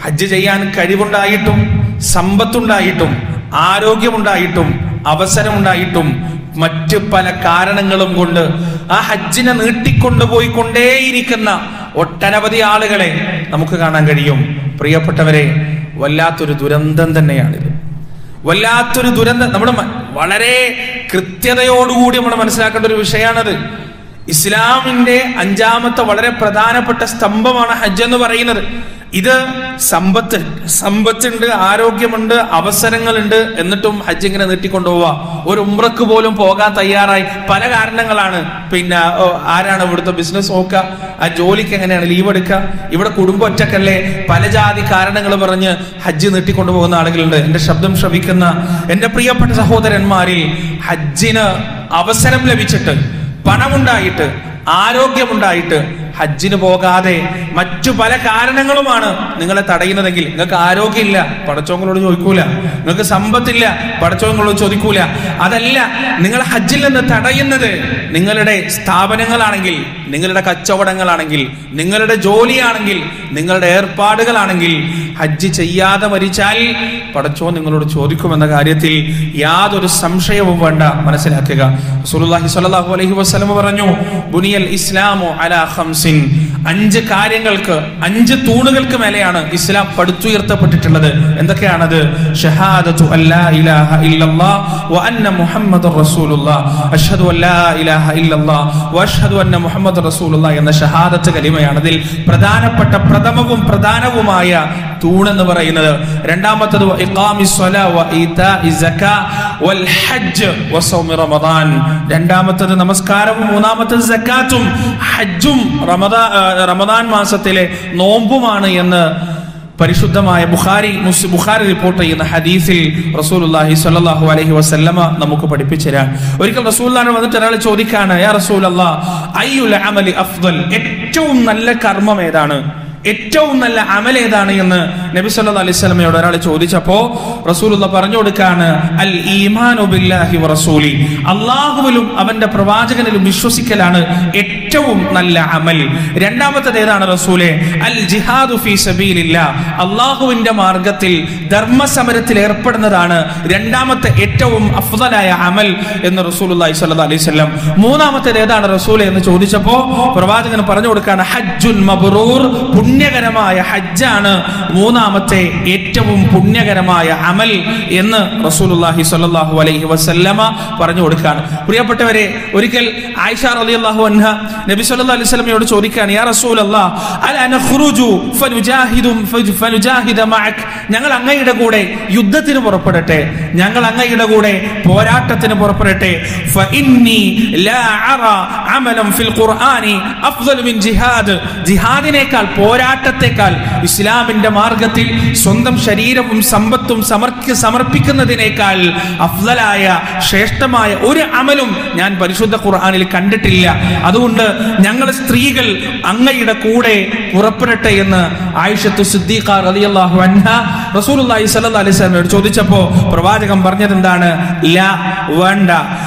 ഹജ്ജ് ചെയ്യാൻ കഴിവുണ്ടായിട്ടും സമ്പത്തുണ്ടായിട്ടും ആരോഗ്യമുണ്ടായിട്ടും അവസരമുണ്ടായിട്ടും മറ്റ് പല കാരണങ്ങളും കൊണ്ട് ആ ഹജ്ജിനെ നീട്ടിക്കൊണ്ടുപോയി കൊണ്ടേയിരിക്കുന്ന ഒട്ടനവധി ആളുകളെ നമുക്ക് കാണാൻ കഴിയും പ്രിയപ്പെട്ടവരെ വല്ലാത്തൊരു ദുരന്തം തന്നെയാണിത് വല്ലാത്തൊരു ദുരന്തം നമ്മൾ വളരെ കൃത്യതയോടുകൂടി നമ്മൾ മനസ്സിലാക്കേണ്ട ഒരു വിഷയമാണത് ഇസ്ലാമിന്റെ അഞ്ചാമത്തെ വളരെ പ്രധാനപ്പെട്ട സ്തംഭമാണ് ഹജ്ജ് എന്ന് പറയുന്നത് ഇത് സമ്പത്ത് സമ്പത്തുണ്ട് ആരോഗ്യമുണ്ട് അവസരങ്ങളുണ്ട് എന്നിട്ടും ഹജ്ജ് ഇങ്ങനെ നീട്ടിക്കൊണ്ടുപോവാ ഒരു ഉമ്രക്ക് പോലും പോകാൻ തയ്യാറായി പല കാരണങ്ങളാണ് പിന്നെ ഓ, ആരാണ് ഇവിടുത്തെ ബിസിനസ് നോക്കുക ആ ജോലിക്ക് എങ്ങനെയാണ് ലീവ് എടുക്കുക ഇവിടെ കുടുംബം ഒറ്റക്കല്ലേ പല ജാതി കാരണങ്ങൾ പറഞ്ഞ് ഹജ്ജ് നീട്ടിക്കൊണ്ടുപോകുന്ന ആളുകളുണ്ട് എന്റെ ശബ്ദം ശ്രവിക്കുന്ന എന്റെ പ്രിയപ്പെട്ട സഹോദരന്മാരിൽ ഹജ്ജിന് അവസരം ലഭിച്ചിട്ട് പണമുണ്ടായിട്ട് ആരോഗ്യമുണ്ടായിട്ട് ഹജ്ജിന് പോകാതെ മറ്റു പല കാരണങ്ങളുമാണ് നിങ്ങളെ തടയുന്നതെങ്കിൽ നിങ്ങൾക്ക് ആരോഗ്യമില്ല പടച്ചോങ്ങളോട് ചോദിക്കൂല നിങ്ങൾക്ക് സമ്പത്തില്ല പടച്ചോങ്ങളോട് ചോദിക്കൂല അതല്ല നിങ്ങൾ ഹജ്ജിൽ നിന്ന് തടയുന്നത് നിങ്ങളുടെ സ്ഥാപനങ്ങളാണെങ്കിൽ നിങ്ങളുടെ കച്ചവടങ്ങളാണെങ്കിൽ നിങ്ങളുടെ ജോലിയാണെങ്കിൽ നിങ്ങളുടെ ഏർപ്പാടുകളാണെങ്കിൽ ഹജ്ജ് ചെയ്യാതെ മരിച്ചാൽ പടച്ചോ നിങ്ങളോട് ചോദിക്കുമെന്ന കാര്യത്തിൽ യാതൊരു സംശയവും വേണ്ട മനസ്സിലാക്കുക റസൂലുള്ളാഹി സ്വല്ലല്ലാഹു അലൈഹി വസല്ലം പറഞ്ഞു ബുനിയൽ ഇസ്ലാമു അലാ ഖംസിൻ അഞ്ച് കാര്യങ്ങൾക്ക് അഞ്ച് തൂണുകൾക്ക് മേലെയാണ് ഇസ്ലാം പടുത്തുയർത്തപ്പെട്ടിട്ടുള്ളത് എന്തൊക്കെയാണത് ഷഹാദത്തു അല്ലാ ഇലാഹ ഇല്ലല്ലാഹ് വ അന്ന മുഹമ്മദുർ റസൂലുള്ളാഹ് അഷ്ഹദു അല്ലാ ഇലാഹ ഇല്ലല്ലാഹ് വ അഷ്ഹദു അന്ന മുഹമ്മദുർ റസൂലുള്ളാഹ് എന്ന ഷഹാദത്ത് കലിമയാണ് അതിൽ പ്രധാനപ്പെട്ട പ്രഥമവും പ്രധാനവുമായ തൂൺ എന്ന് പറയുന്നത് രണ്ടാമത്തത് വ ഇഖാമിസ് സ്വലാ വ ഈതാഇ സക്കാ വൽ ഹജ്ജ് വ സൗമി റമദാൻ രണ്ടാമത്തത് നമസ്കാരവും മൂന്നാമത്തത് സക്കാത്തും ഹജ്ജും റമദാ ആ, റമദാൻ മാസത്തിലെ നോമ്പുമാണ് എന്ന് പരിശുദ്ധമായ ബുഖാരി മുസ് ബുഖാരി റിപ്പോർട്ട് ചെയ്യുന്ന ഹദീസിൽ റസൂലുള്ളാഹി സ്വല്ലല്ലാഹു അലൈഹി വസല്ലമ നമുക്ക് പഠിപ്പിച്ചു തരാം ഒരിക്കൽ റസൂലുള്ളാഹി വന്നിട്ട് ഒരാൾ ചോദിക്കാണ് യാ റസൂലല്ലാഹ് അയ്യുൽ അമലി അഫ്ദൽ ഏറ്റവും നല്ല കർമ്മം ഏതാണ് ഏറ്റവും നല്ല അമൽ ഏതാണ് എന്ന് നബി സല്ലല്ലാഹു അലൈഹി വസല്ലമയോട് ഒരാൾ ചോദിച്ചപ്പോ റസൂലുള്ള പറഞ്ഞു കൊടുക്കാണ് അൽ ഈമാനു ബില്ലാഹി വ റസൂലി അള്ളാഹുവിലും അവന്റെ പ്രവാചകനിലും വിശ്വസിക്കലാണ് ഏറ്റവും നല്ല അമൽ രണ്ടാമത്തേത് ഏതാണ് റസൂലെ അൽ ജിഹാദു ഫീ സബീലില്ല അള്ളാഹുവിന്റെ മാർഗത്തിൽ ധർമ്മസമരത്തിൽ ഏർപ്പെടുന്നതാണ് രണ്ടാമത്തെ ഏറ്റവും അഫ്ദലായ അമൽ എന്ന് റസൂലുള്ളാഹി സ്വല്ലല്ലാഹു അലൈഹി വസല്ലം മൂന്നാമത്തേത് ഏതാണ് റസൂലെ എന്ന് ചോദിച്ചപ്പോ പ്രവാചകൻ പറഞ്ഞു കൊടുക്കാണ് ഹജ്ജുൻ മബ്റൂർ പുണ്യകരമായ ഹജ്ജാണ് മൂന്നാമത്തെ ഏറ്റവും പുണ്യകരമായ അമൽ എന്ന് റസൂലുള്ളാഹി സ്വല്ലല്ലാഹു അലൈഹി വസല്ലമ പറഞ്ഞു കൊടുക്കാണ് പ്രിയപ്പെട്ടവരെ ഒരിക്കൽ ആയിഷ റളിയല്ലാഹു അൻഹ നബി സല്ലല്ലാഹു അലൈഹി വസല്ലമയോട് ചോദിക്കാണ് യാ റസൂലല്ലാഹ് അല നഖ്റുജു ഫനുജാഹിദും ഫജ്- ഫനുജാഹിദ മഅക് ഞങ്ങൾ അങ്ങയുടെ കൂടെ യുദ്ധത്തിന് പുറപ്പെടട്ടെ ഞങ്ങൾ അങ്ങയുടെ കൂടെ പോരാട്ടത്തിന് പുറപ്പെടട്ടെ ഫഇന്നി ലാ അറ അമലൻ ഫിൽ ഖുർആനി അഫ്ദൽ മിൻ ജിഹാദ് ജിഹാദിനേക്കാൾ പോരാട്ടത്തെക്കാൾ ഇസ്ലാമിന്റെ മാർഗത്തിൽ സ്വന്തം ശരീരവും സമ്പത്തും സമർക്ക സമർപ്പിക്കുന്നതിനേക്കാൾ അഫ്ദലായ ശ്രേഷ്ഠമായ ഒരു അമലും ഞാൻ പരിശുദ്ധ ഖുർആനിൽ കണ്ടിട്ടില്ല അതുകൊണ്ട് ഞങ്ങൾ സ്ത്രീകൾ അങ്ങയുടെ കൂടെ പുറപ്പെടട്ടെ എന്ന് ആയിഷത്തു സിദ്ദീഖ റളിയല്ലാഹു അൻഹ റസൂലുള്ളാഹി സ്വല്ലല്ലാഹു അലൈഹി വസല്ലമയോട് ചോദിച്ചപ്പോ പ്രവാചകൻ പറഞ്ഞത് എന്താണ് ല വേണ്ട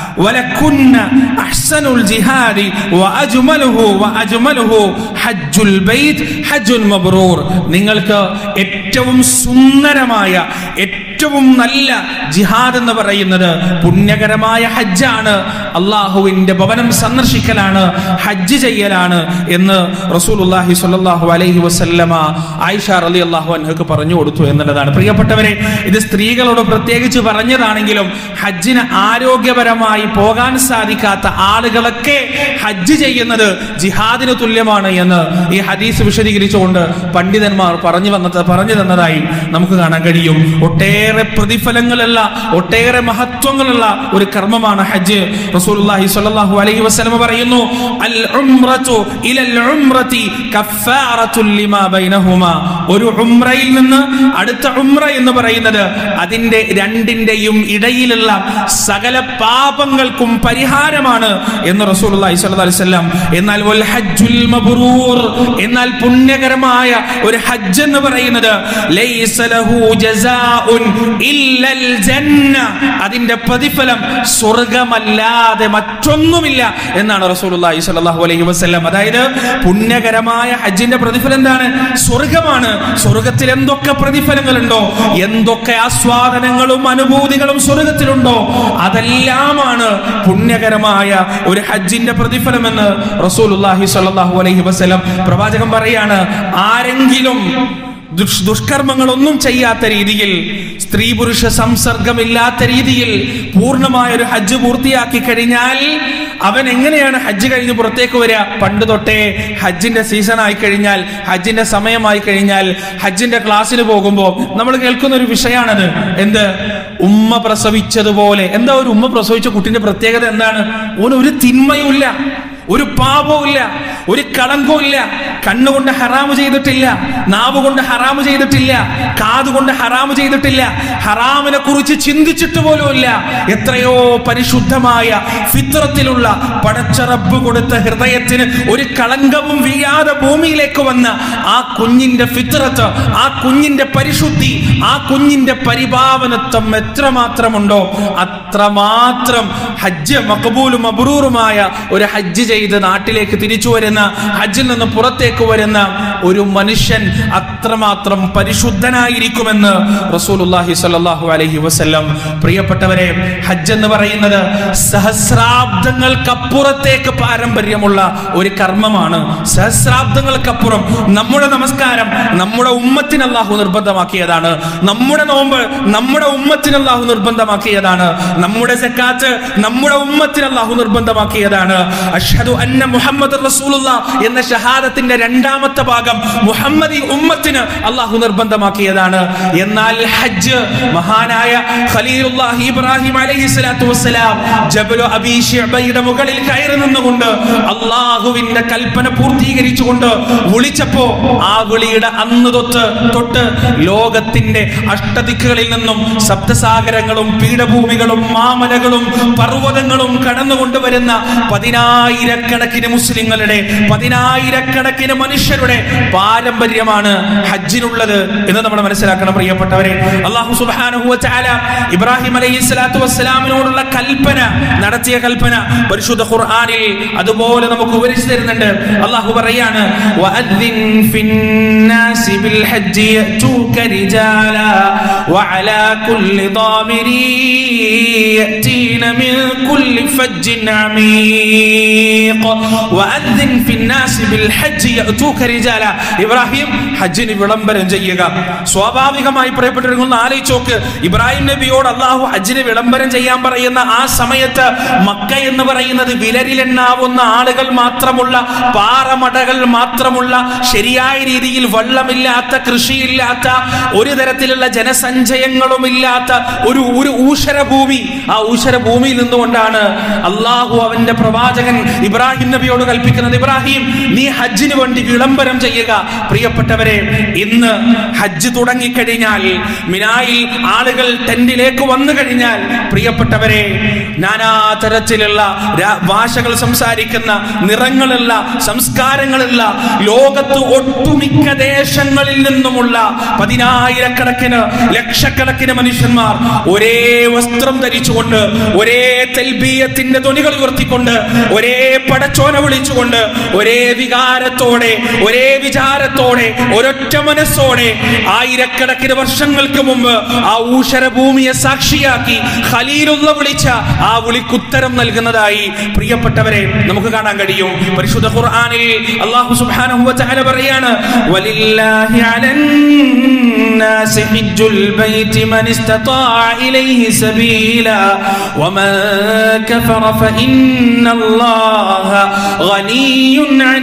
വലകുന്ന അഹ്സനുൽ ജിഹാദി വഅജ്മലുഹു വഅജ്മലുഹു ഹജ്ജുൽ ബൈത്ത് ഹജ്ജുൽ മബ്റൂർ നിങ്ങൾക്ക് ഏറ്റവും സുന്ദരമായ ഏറ്റവും നല്ല ജിഹാദ് എന്ന് പറയുന്നത് പുണ്യകരമായ ഹജ്ജാണ് അള്ളാഹുവിന്റെ ഭവനം സന്ദർശിക്കലാണ് ഹജ്ജ് ചെയ്യലാണ് എന്ന് റസൂലുള്ളാഹി സ്വല്ലല്ലാഹു അലൈഹി വസല്ലമ ആയിഷ റളിയല്ലാഹു അൻഹക്ക് പറഞ്ഞു കൊടുത്തു എന്നുള്ളതാണ് പ്രിയപ്പെട്ടവരെ ഇത് സ്ത്രീകളോട് പ്രത്യേകിച്ച് പറഞ്ഞതാണെങ്കിലും ഹജ്ജിന് ആരോഗ്യപരമായി പോകാൻ സാധിക്കാത്ത ആളുകളൊക്കെ ഹജ്ജ് ചെയ്യുന്നത് ജിഹാദിന് തുല്യമാണ് എന്ന് ഈ ഹദീസ് വിശദീകരിച്ചുകൊണ്ട് പണ്ഡിതന്മാർ പറഞ്ഞു വന്നത് പറഞ്ഞു തന്നതായി നമുക്ക് കാണാൻ കഴിയും ഒട്ടേറെ പ്രതിഫലങ്ങളുള്ള ഒട്ടേറെ മഹത്വങ്ങളുള്ള ഒരു കർമ്മമാണ് ഹജ്ജ് റസൂലുള്ളാഹി സ്വല്ലല്ലാഹു അലൈഹി വസല്ലം പറയുന്നു അൽ ഉംറതു ഇലൽ ഉംറതി കഫാറത്തുൽ ലിമാ ബൈനഹുമാ ഒരു ഉംറയിൽ നിന്ന് അടുത്ത ഉംറ എന്ന് പറയുന്നത് അതിന്റെ രണ്ടിന്റെയും ഇടയിലുള്ള സകല പാപങ്ങൾക്കും പരിഹാരമാണ് എന്ന് റസൂലുള്ളാഹി സ്വല്ലല്ലാഹു അലൈഹി വസല്ലം എന്നാൽ വൽ ഹജ്ജുൽ മബ്റൂർ എന്നാൽ പുണ്യകരമായ ഒരു ഹജ്ജ് എന്ന് പറയുന്നത് ലൈസ ലഹു ജസാഉൻ ഇല്ലൽ ജന്ന അതിന്റെ പ്രതിഫലം സ്വർഗമല്ലാതെ മറ്റൊന്നുമില്ല എന്നാണ് റസൂലുള്ളാഹി സ്വല്ലല്ലാഹു അലൈഹി വസല്ലം അതായത് പുണ്യകരമായ ഹജ്ജിന്റെ പ്രതിഫലം എന്താണ് സ്വർഗമാണ് സ്വർഗത്തിൽ എന്തൊക്കെ പ്രതിഫലങ്ങളുണ്ടോ എന്തൊക്കെ ആസ്വാദനങ്ങളും അനുഭൂതികളും സ്വർഗത്തിലുണ്ടോ അതെല്ലാമാണ് പുണ്യകരമായ ഒരു ഹജ്ജിന്റെ പ്രതിഫലമെന്ന് റസൂലുള്ളാഹി സ്വല്ലല്ലാഹു അലൈഹി വസല്ലം പ്രവാചകൻ പറയാണ് ആരെങ്കിലും ദുഷ് ദുഷ്കർമ്മങ്ങളൊന്നും ചെയ്യാത്ത രീതിയിൽ സ്ത്രീ പുരുഷ സംസർഗമില്ലാത്ത രീതിയിൽ പൂർണ്ണമായ ഒരു ഹജ്ജ് പൂർത്തിയാക്കി കഴിഞ്ഞാൽ അവൻ എങ്ങനെയാണ് ഹജ്ജ് കഴിഞ്ഞ് പുറത്തേക്ക് വരിക പണ്ട് തൊട്ടേ ഹജ്ജിന്റെ സീസൺ ആയി കഴിഞ്ഞാൽ ഹജ്ജിന്റെ സമയമായി കഴിഞ്ഞാൽ ഹജ്ജിന്റെ ക്ലാസ്സിന് പോകുമ്പോൾ നമ്മൾ കേൾക്കുന്ന ഒരു വിഷയമാണത് എന്ത് ഉമ്മ പ്രസവിച്ചതുപോലെ എന്താ ഒരു ഉമ്മ പ്രസവിച്ച കുട്ടിന്റെ പ്രത്യേകത എന്താണ് ഓന് ഒരു തിന്മയുമില്ല ഒരു പാപവും ഇല്ല ഒരു കളങ്കവും ഇല്ല കണ്ണുകൊണ്ട് ഹറാമ് ചെയ്തിട്ടില്ല നാവ് കൊണ്ട് ഹറാമ് ചെയ്തിട്ടില്ല കാതുകൊണ്ട് ഹറാമ് ചെയ്തിട്ടില്ല ഹറാമിനെ കുറിച്ച് ചിന്തിച്ചിട്ട് പോലും ഇല്ല എത്രയോ പരിശുദ്ധമായ ഫിത്രത്തിലുള്ള പടച്ചറബ് കൊടുത്ത ഹൃദയത്തിന് ഒരു കളങ്കവും വീഴാതെ ഭൂമിയിലേക്ക് വന്ന ആ കുഞ്ഞിന്റെ ഫിത്രത്ത് ആ കുഞ്ഞിന്റെ പരിശുദ്ധി ആ കുഞ്ഞിന്റെ പരിഭാവനത്വം എത്രമാത്രമുണ്ടോ അത്രമാത്രം ഹജ്ജ് മക്കബൂലും അബ്രൂറുമായ ഒരു ഹജ്ജ് ചെയ്ത് നാട്ടിലേക്ക് തിരിച്ചു വരുന്ന ഹജ്ജിൽ നിന്ന് പുറത്തേക്ക് വരുന്ന ഒരു മനുഷ്യൻ അത്രമാത്രം പരിശുദ്ധനായിരിക്കുമെന്ന് റസൂലുള്ളാഹി സ്വല്ലല്ലാഹു അലൈഹി വസല്ലം പ്രിയപ്പെട്ടവരെ ഹജ്ജ് എന്ന് പറയുന്നത് സഹസ്രാബ്ദങ്ങൾക്കപ്പുറത്തേക്ക് പാരമ്പര്യമുള്ള ഒരു കർമ്മമാണ് സഹസ്രാബ്ദങ്ങൾക്കപ്പുറം നമ്മുടെ നമസ്കാരം നമ്മുടെ ഉമ്മത്തിന് അല്ലാഹു നിർബന്ധമാക്കിയതാണ് നമ്മുടെ നോമ്പ് നമ്മുടെ ഉമ്മത്തിന് അല്ലാഹു നിർബന്ധമാക്കിയതാണ് നമ്മുടെ സക്കാത്ത് നമ്മുടെ ഉമ്മത്തിന് അല്ലാഹു നിർബന്ധമാക്കിയതാണ് അഷ്ഹദു അന്ന മുഹമ്മദ് റസൂലുള്ള എന്ന ഷഹാദത്തിന്റെ രണ്ടാമത്തെ ഭാഗം മുഹമ്മദി ഉമ്മത്തിന് അല്ലാഹു നിർബന്ധമാക്കിയതാണ് എന്നാൽ ഹജ്ജ് മഹാനായ ഖലീലുല്ലാഹി ഇബ്രാഹിം അലൈഹി സ്വലാത്തു വസ്സലാം ജബലു അബീ ശിഅബയുടെ മുകളിൽ കയറി നിന്നുകൊണ്ട് അള്ളാഹുവിന്റെ കൽപ്പന പൂർത്തീകരിച്ചുകൊണ്ട് വിളിച്ചപ്പോ ആ വിളിയുടെ അന്ന് തൊട്ട് തൊട്ട് ലോകത്തിന്റെ അഷ്ടദിക്കുകളിൽ നിന്നും സപ്തസാഗരങ്ങളും പീഠഭൂമികളും മാമലകളും പർവ്വതങ്ങളും കടന്നുകൊണ്ടുവരുന്ന പതിനായിരക്കണക്കിന് മുസ്ലിങ്ങളുടെ പതിനായിരക്കണക്കിന് മനുഷ്യരുടെ പാരമ്പര്യമാണ് ഹജ്ജിനുള്ളത് എന്ന് നമ്മൾ മനസ്സിലാക്കണം പ്രിയപ്പെട്ടവരെ അള്ളാഹു സുബ്ഹാനഹു വതആല ഇബ്രാഹിം അലൈഹി സ്വലാത്തു വസ്സലാമിനോടുള്ള കൽപ്പന നടത്തിയ കൽപ്പന പരിശുദ്ധ ഖുർആനിൽ അതുപോലെ നമുക്ക് വിവരിച്ചു തരുന്നുണ്ട് അള്ളാഹു പറയാണ് വഅദ്ദിൻ ഫിന്നാസി ബിൽ ഹജ്ജി യഅതൂക റിജാലാ വഅലാ കുല്ലി ضامري يأتين من كل فج عميق وأذن في الناس بالحج يأتوك رجالا ഇബ്രാഹിം ഹജ്ജിന് വിളംബരം ചെയ്യുക സ്വാഭാവികമായി പറയപ്പെട്ടിരിക്കുന്ന ആലോചിച്ചോക്ക് ഇബ്രാഹിം നബിയോട് അള്ളാഹു ഹജ്ജിന് വിളംബരം ചെയ്യാൻ പറയുന്ന ആ സമയത്ത് മക്ക എന്ന് പറയുന്നത് വിലരിലെണ്ണാവുന്ന ആളുകൾ മാത്രമുള്ള പാറമടകൾ മാത്രമുള്ള ശരിയായ രീതിയിൽ വെള്ളമില്ലാത്ത കൃഷിയില്ലാത്ത ഒരു തരത്തിലുള്ള ജനസഞ്ചയങ്ങളുമില്ലാത്ത ഒരു ഒരു ഊഷര ഭൂമി ആ ഊഷര ഭൂമിയിൽ നിന്നുകൊണ്ടാണ് അള്ളാഹു അവന്റെ പ്രവാചകൻ ഇബ്രാഹിം നബിയോട് കൽപ്പിക്കുന്നത് ഇബ്രാഹിം നീ ഹജ്ജിന് വേണ്ടി വിളംബരം ചെയ്യുക പ്രിയപ്പെട്ടവരെ ഇന്ന് ഹജ്ജ് തുടങ്ങിക്കഴിഞ്ഞാൽ മിനായിൽ ആളുകൾ ടെന്റിലേക്ക് വന്നു കഴിഞ്ഞാൽ പ്രിയപ്പെട്ടവരെ നാനാതരത്തിലുള്ള രാ- ഭാഷകൾ സംസാരിക്കുന്ന നിറങ്ങളുള്ള സംസ്കാരങ്ങളുള്ള ലോകത്ത് ഒട്ടുമിക്ക ദേശങ്ങളിൽ നിന്നുമുള്ള പതിനായിരക്കണക്കിന് ലക്ഷക്കണക്കിന് മനുഷ്യന്മാർ ഒരേ വസ്ത്രം ധരിച്ചുകൊണ്ട് ഒരേ തെൽബീയത്തിന്റെ ധ്വനികൾ ഉയർത്തിക്കൊണ്ട് ഒരേ പടച്ചോന വിളിച്ചുകൊണ്ട് ഒരേ വികാരത്തോടെ ഒരേ വിചാരത്തോടെ ഒരൊറ്റ മനസ്സോടെ ആയിരക്കണക്കിന് വർഷങ്ങൾക്ക് മുമ്പ് ആ ഊഷര ഭൂമിയെ സാക്ഷിയാക്കി ഖലീലുള്ള വിളിച്ച ആ വിളിക്കുത്തരം നൽകുന്നതായി പ്രിയപ്പെട്ടവരെ നമുക്ക് കാണാൻ കഴിയും പരിശുദ്ധ ഖുർആനിൽ അല്ലാഹു സുബ്ഹാനഹു വ തആല പറയാണ് വലില്ലാഹി അലൻ الناس حج البيت من استطاع إليه سبيلا ومن كفر فإن الله غني عن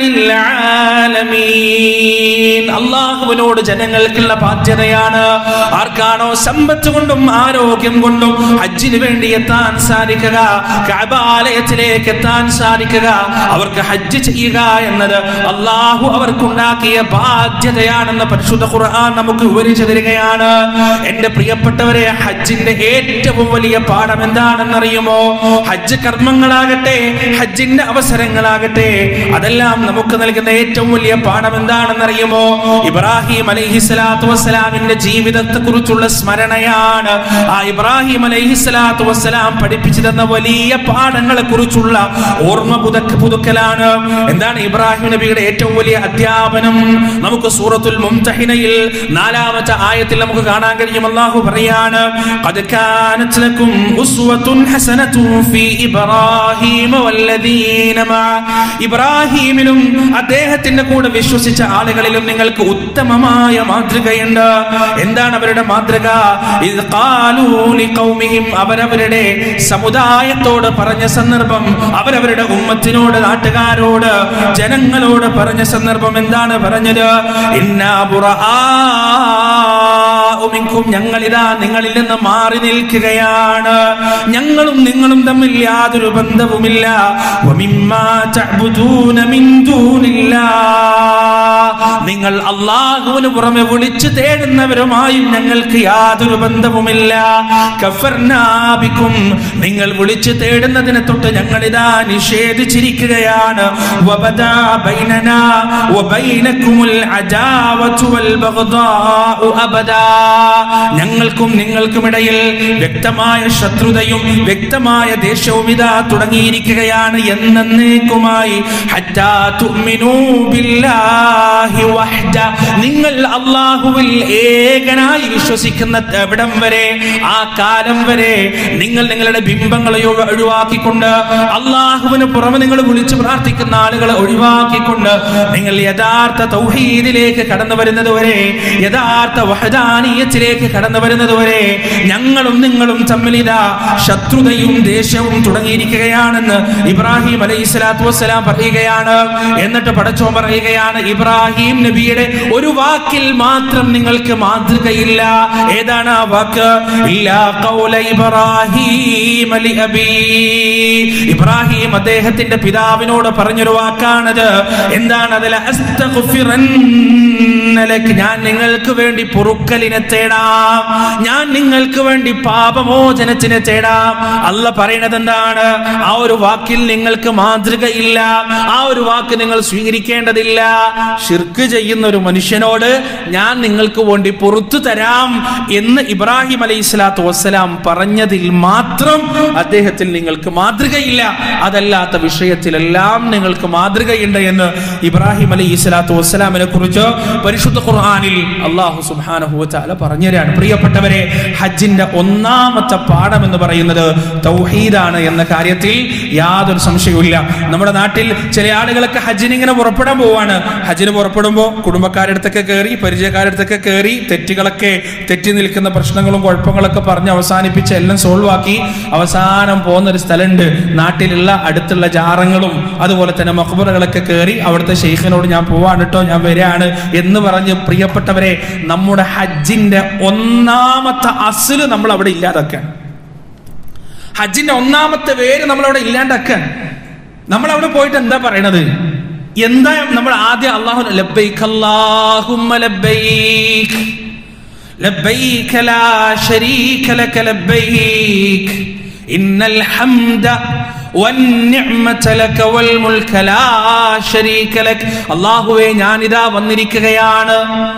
العالمين അള്ളാഹുവിനോട് ജനങ്ങൾക്കുള്ള ബാധ്യതയാണ് ആർക്കാണോ സമ്പത്ത് കൊണ്ടും ആരോഗ്യം കൊണ്ടും ഹജ്ജിന് വേണ്ടി എത്താൻ സാധിക്കുക കഅബാലയത്തിലേക്ക് എത്താൻ സാധിക്കുക അവർക്ക് ഹജ്ജ് ചെയ്യുക എന്നത് അള്ളാഹു അവർക്കുണ്ടാക്കിയ ബാധ്യതയാണെന്ന് പരിശുദ്ധ ഖുർആൻ നമുക്ക് വിവരിച്ചു തരിക തീരുകയാണ് എന്റെ പ്രിയപ്പെട്ടവരെ ഹജ്ജിന്റെ ഏറ്റവും വലിയ പാഠം എന്താണെന്നറിയുമോ ഹജ്ജ് കർമ്മങ്ങളാകട്ടെ ഹജ്ജിന്റെ അവസരങ്ങളാകട്ടെ അതെല്ലാം നമുക്ക് നൽകുന്ന ഏറ്റവും വലിയ പാഠം എന്താണെന്നറിയുമോ ഇബ്രാഹിം അലൈഹിസ്സലാത്തു വസ്സലാമിന്റെ ജീവിതത്തെ കുറിച്ചുള്ള സ്മരണയാണ് ആ ഇബ്രാഹിം അലൈഹിസ്സലാത്തു വസ്സലാം പഠിപ്പിച്ചു തന്ന വലിയ പാഠങ്ങളെ കുറിച്ചുള്ള ഓർമ്മ പുതുക്ക പുതുക്കലാണ് എന്താണ് ഇബ്രാഹിം നബിയുടെ ഏറ്റവും വലിയ അധ്യാപനം നമുക്ക് സൂറത്തുൽ മുംതഹിനയിൽ നാലാമത്തെ ആയത്തിൽ നമുക്ക് കാണാൻ കഴിയും അല്ലാഹു പറയാണ് ഖദ് കാനത് ലക്കും ഉസ്വത്തുൻ ഹസനത്തുൻ ഫീ ഇബ്രാഹീമ വല്ലദീന മഅ ഇബ്രാഹീമിലും അദ്ദേഹത്തിന്റെ കൂടെ വിശ്വസിച്ച ആളുകളിലും നിങ്ങൾക്ക് ഉത്തമമായ മാതൃകയുണ്ട് എന്താണ് അവരുടെ മാതൃക ഇത് ഖാലൂ ലിഖൗമിഹിം അവരവരുടെ സമുദായത്തോട് പറഞ്ഞ സന്ദർഭം അവരവരുടെ ഉമ്മത്തിനോട് നാട്ടുകാരോട് ജനങ്ങളോട് പറഞ്ഞ സന്ദർഭം എന്താണ് പറഞ്ഞത് ഇന്നാ ബുറആഉ മിൻകും ഞങ്ങളിതാ നിങ്ങളിൽ നിന്ന് മാറി നിൽക്കുകയാണ് ഞങ്ങളും നിങ്ങളും തമ്മിൽ യാതൊരു ബന്ധവുമില്ല വമിമ്മാ തഅ്ബുദൂന മിൻ ദൂനില്ലാ നിങ്ങൾ അള്ളാഹുവിന് പുറമെ വിളിച്ചു തേടുന്നവരുമായും ഞങ്ങൾക്ക് യാതൊരു ബന്ധവുമില്ല കഫർനാബിക്കും നിങ്ങൾ വിളിച്ചു തേടുന്നതിനെ തൊട്ട് ഞങ്ങളിതാ നിഷേധിച്ചിരിക്കുകയാണ് വബദാ ബൈനനാ വബൈനക്കുമുൽ അജാവതു വൽ ബഗ്ദാഉ അബദാ ഞങ്ങൾക്കും നിങ്ങൾക്കുമിടയിൽ വ്യക്തമായ ശത്രുതയും വ്യക്തമായ ദേഷ്യവും ഇതാ തുടങ്ങിയിരിക്കുകയാണ് എന്നേക്കുമായി ഹറ്റാ തുഅ്മിനൂ ബില്ലാഹി വഹ്ദ നിങ്ങൾ അള്ളാഹുവിൽ ഏകനായി വിശ്വസിക്കുന്ന എവിടം വരെ ആ കാലം വരെ നിങ്ങൾ നിങ്ങളുടെ ബിംബങ്ങളെ ഒഴി- ഒഴിവാക്കിക്കൊണ്ട് അള്ളാഹുവിന് പുറമെ നിങ്ങൾ വിളിച്ചു പ്രാർത്ഥിക്കുന്ന ആളുകളെ ഒഴിവാക്കിക്കൊണ്ട് നിങ്ങൾ യഥാർത്ഥ തൗഹീദിലേക്ക് കടന്നു വരുന്നത് വരെ യഥാർത്ഥ വഹദാനീയത്തിലേക്ക് കടന്നു വരുന്നത് വരെ ഞങ്ങളും നിങ്ങളും തമ്മിൽ ഇതാ ശത്രുതയും ദേഷ്യവും തുടങ്ങിയിരിക്കുകയാണെന്ന് ഇബ്രാഹിം അലൈഹി സ്വലാത്തു വസ്സലാം പറയുകയാണ് എന്നിട്ട് പടച്ചോൻ പറയുകയാണ് ഇബ്രാഹിം നബിയുടെ ഒരു വാക്കിൽ മാത്രം നിങ്ങൾക്ക് മാതൃകയില്ല ഏതാണ് ആ വാക്ക് ഇല്ലാ ഖൗല ഇബ്രാഹിം ലി അബീ. ഇബ്രാഹിം അദ്ദേഹത്തിന്റെ പിതാവിനോട് പറഞ്ഞൊരു വാക്കാണത് എന്താണ് അതിൽ ഞാൻ നിങ്ങൾക്ക് വേണ്ടി പൊറുക്കലിനെ തേടാം ഞാൻ നിങ്ങൾക്ക് വേണ്ടി പാപമോചനത്തിന് തേടാം അല്ല പറയുന്നത് എന്താണ് ആ ഒരു വാക്കിൽ നിങ്ങൾക്ക് മാതൃകയില്ല ആ ഒരു വാക്ക് നിങ്ങൾ സ്വീകരിക്കേണ്ടതില്ല ഷിർക്ക് ചെയ്യുന്ന ഒരു മനുഷ്യനോട് ഞാൻ നിങ്ങൾക്ക് വേണ്ടി പുറത്തു തരാം എന്ന് ഇബ്രാഹിം അലൈഹി സ്വലാത്തു വസ്സലാം പറഞ്ഞതിൽ മാത്രം അദ്ദേഹത്തിൽ നിങ്ങൾക്ക് മാതൃകയില്ല അതല്ലാത്ത വിഷയത്തിലെല്ലാം നിങ്ങൾക്ക് മാതൃകയുണ്ട് എന്ന് ഇബ്രാഹിം അലൈഹി സ്വലാത്തു വസ്സലാമിനെ കുറിച്ച് പരിശുദ്ധ ഖുർആനിൽ അള്ളാഹു സുബ്ഹാനഹു വതആല പറഞ്ഞുതരാണ് പ്രിയപ്പെട്ടവരെ ഹജ്ജിന്റെ ഒന്നാമത്തെ പാഠം എന്ന് പറയുന്നത് തൗഹീദാണ് എന്ന കാര്യത്തിൽ യാതൊരു സംശയവുമില്ല നമ്മുടെ നാട്ടിൽ ചില ആളുകളൊക്കെ ഹജ്ജിന് ഇങ്ങനെ പുറപ്പെടാൻ പോവാണ് ഹജ്ജിന് പുറപ്പെടുമ്പോൾ കുടുംബക്കാരുടെ അടുത്തൊക്കെ കയറി പരിചയക്കാരുടെ അടുത്തൊക്കെ കയറി തെറ്റുകളൊക്കെ തെറ്റി നിൽക്കുന്ന പ്രശ്നങ്ങളും കുഴപ്പങ്ങളൊക്കെ പറഞ്ഞ് അവസാനിപ്പിച്ച് എല്ലാം സോൾവ് ആക്കി അവസാനം പോകുന്ന ഒരു സ്ഥലമുണ്ട് നാട്ടിലുള്ള അടുത്തുള്ള ജാറങ്ങളും അതുപോലെ തന്നെ മഖബറുകളൊക്കെ കയറി അവിടുത്തെ ഷെയ്ഖിനോട് ഞാൻ പോവാണ് കേട്ടോ ഞാൻ വരികയാണ് എന്ന് പറഞ്ഞ് പ്രിയപ്പെട്ടവരെ നമ്മുടെ ഹജ്ജിന്റെ ഒന്നാമത്തെ അസില് നമ്മൾ അവിടെ ഇല്ലാതാക്കാൻ ഹജ്ജിന്റെ ഒന്നാമത്തെ പേര് നമ്മൾ അവിടെ ഇല്ലാണ്ടാക്കാൻ നമ്മൾ അവിടെ പോയിട്ട് എന്താ പറയണത് എന്താ നമ്മൾ ആദ്യം അള്ളാഹു ലബ്ബൈക്ക് അല്ലാഹുമ്മ ലബ്ബൈക്ക് ലബ്ബൈക്ക് ലാ ശരീക ലക ലബ്ബൈക്ക് ഇന്നൽ ഹംദ والنعمة لك والملك لا شريك لك അള്ളാഹുവേ ഞാനിതാ വന്നിരിക്കുകയാണ്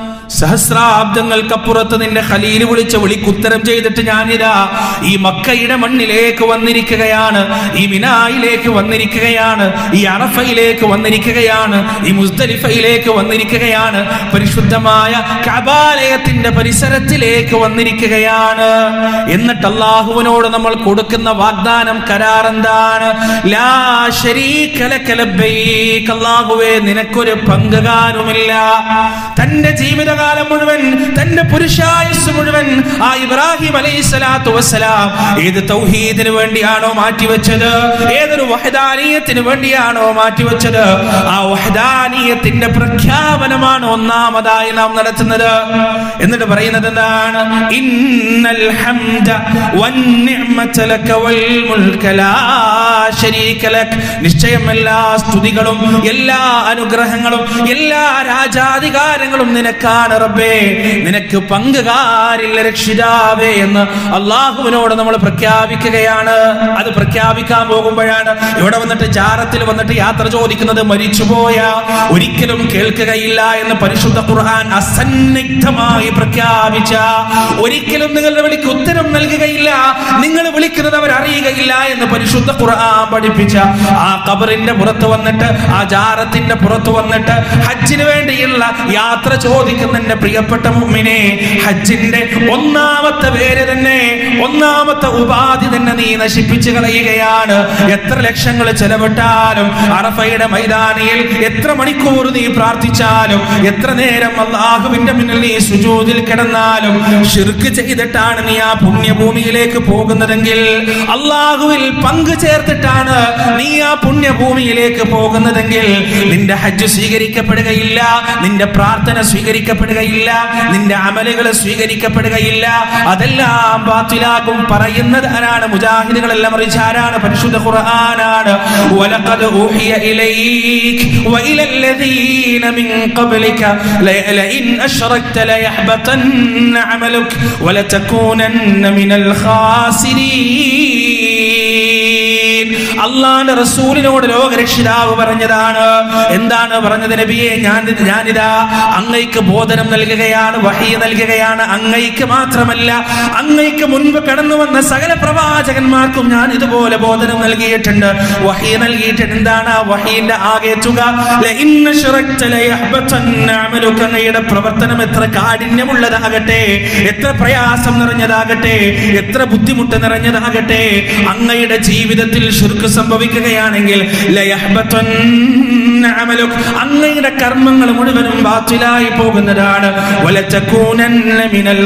സഹസ്രാബ്ദങ്ങൾക്കപ്പുറത്ത് നിന്റെ ഖലീല് വിളിച്ച വിളിക്ക് ഉത്തരം ചെയ്തിട്ട് ഞാനിതാ ഈ മക്കയുടെ മണ്ണിലേക്ക് വന്നിരിക്കുകയാണ് ഈ മിനായിലേക്ക് വന്നിരിക്കുകയാണ് ഈ അറഫയിലേക്ക് വന്നിരിക്കുകയാണ് ഈ മുസ്ദലിഫയിലേക്ക് വന്നിരിക്കുകയാണ് പരിശുദ്ധമായ കബാലയത്തിന്റെ പരിസരത്തിലേക്ക് വന്നിരിക്കുകയാണ് എന്നിട്ട് അള്ളാഹുവിനോട് നമ്മൾ കൊടുക്കുന്ന വാഗ്ദാനം കരാർ എന്താണ് ലാ ശരീക ലക ലബ്ബൈക്. അള്ളാഹുവേ നിനക്കൊരു പങ്കുകാരുമില്ല തന്റെ ജീവിതകാലം മുഴുവൻ തന്റെ പുരുഷായുസ് മുഴുവൻ ആ ഇബ്രാഹിം അലൈഹി സ്വലാത്തു വസ്സലാം ഏത് തൗഹീദിന് വേണ്ടിയാണോ മാറ്റിവെച്ചത് ഏതൊരു വഹദാനീയത്തിന് വേണ്ടിയാണോ മാറ്റിവെച്ചത് ആ വഹദാനീയത്തിന്റെ പ്രഖ്യാപനമാണ് ഒന്നാമതായി നാം നടത്തുന്നത് എന്നിട്ട് പറയുന്നത് എന്താണ് ഇന്നൽ ഹംദ വന്നിഅ്മത ലക വൽ മുൽക ലാ ശരീക ലക് നിശ്ചയം എല്ലാ സ്തുതികളും എല്ലാ അനുഗ്രഹങ്ങളും എല്ലാ രാജാധികാരങ്ങളും നിനക്കാണ് പറയുകയാണ് റബ്ബേ നിനക്ക് പങ്കുകാരില്ല രക്ഷിതാവേ എന്ന് അള്ളാഹുവിനോട് നമ്മൾ പ്രഖ്യാപിക്കുകയാണ് അത് പ്രഖ്യാപിക്കാൻ പോകുമ്പോഴാണ് ഇവിടെ വന്നിട്ട് ജാറത്തിൽ വന്നിട്ട് യാത്ര ചോദിക്കുന്നത് മരിച്ചുപോയ ഒരിക്കലും കേൾക്കുകയില്ല എന്ന് പരിശുദ്ധ ഖുർആൻ അസന്നിഗ്ധമായി പ്രഖ്യാപിച്ച ഒരിക്കലും നിങ്ങളുടെ വിളിക്ക് ഉത്തരം നൽകുകയില്ല നിങ്ങൾ വിളിക്കുന്നത് അവർ അറിയുകയില്ല എന്ന് പരിശുദ്ധ ഖുർആൻ പഠിപ്പിച്ച ആ കബറിന്റെ പുറത്ത് വന്നിട്ട് ആ ജാറത്തിന്റെ പുറത്ത് വന്നിട്ട് ഹജ്ജിന് വേണ്ടിയുള്ള യാത്ര ചോദിക്കുന്ന എന്റെ പ്രിയപ്പെട്ട മുമ്മിനെ ഹജ്ജിന്റെ ഒന്നാമത്തെ പേര് തന്നെ ഒന്നാമത്തെ ഉപാധി തന്നെ നീ നശിപ്പിച്ചു കളയുകയാണ് എത്ര ലക്ഷങ്ങൾ ചെലവിട്ടാലും അറഫയുടെ മൈതാനിയിൽ എത്ര മണിക്കൂർ നീ പ്രാർത്ഥിച്ചാലും എത്ര നേരം അള്ളാഹുവിന്റെ മുന്നിൽ നീ സുജൂതിൽ കിടന്നാലും ഷിർക്ക് ചെയ്തിട്ടാണ് നീ ആ പുണ്യഭൂമിയിലേക്ക് പോകുന്നതെങ്കിൽ അള്ളാഹുവിൽ പങ്കു ചേർത്തിട്ടാണ് നീ ആ പുണ്യഭൂമിയിലേക്ക് പോകുന്നതെങ്കിൽ നിന്റെ ഹജ്ജ് സ്വീകരിക്കപ്പെടുകയില്ല നിന്റെ പ്രാർത്ഥന സ്വീകരിക്കപ്പെടുകയില്ല നിന്റെ അമലുകൾ സ്വീകരിക്കപ്പെടുകയില്ല അതെല്ലാം ബാത്തിലാകും പറയുന്നത് ആരാണ് മുജാഹിദുകളെല്ലാം മറിച്ച് ആരാണ് പരിശുദ്ധ ഖുർആനാണ് വലഖദ് ഊഹിയ ഇലൈക് വഇല الذين من قبلك لئن أشركت ليحبطن عملك ولتكونن من الخاسرين അള്ളാന്റെ റസൂലിനോട് ലോകരക്ഷിതാവ് പറഞ്ഞതാണ് എന്താണ് പറഞ്ഞത് നബിയെ ഞാൻ ഞാനിതാ അങ്ങയ്ക്ക് ബോധനം നൽകുകയാണ് വഹി നൽകുകയാണ് അങ്ങയ്ക്ക് മാത്രമല്ല അങ്ങയ്ക്ക് മുൻപ് കടന്നു വന്ന സകല പ്രവാചകന്മാർക്കും ഞാൻ ഇതുപോലെ ബോധനം നൽകിയിട്ടുണ്ട് വഹി നൽകിയിട്ടുണ്ട് എന്താണ് ആ വഹീന്റെ ആകെ തുക ലഇൻ അശ്റക്ത ലയഹ്ബതന്ന അമലുക. അങ്ങയുടെ പ്രവർത്തനം എത്ര കാഠിന്യമുള്ളതാകട്ടെ എത്ര പ്രയാസം നിറഞ്ഞതാകട്ടെ എത്ര ബുദ്ധിമുട്ട് നിറഞ്ഞതാകട്ടെ അങ്ങയുടെ ജീവിതത്തിൽ ശുർക്ക് സംഭവിക്കുകയാണെങ്കിൽ ലയഹ്ബതന്ന അമലുക. അങ്ങയുടെ കർമ്മങ്ങൾ മുഴുവനും ബാത്തിലായി പോകുന്നതാണ് വലതകൂനന്ന മിനൽ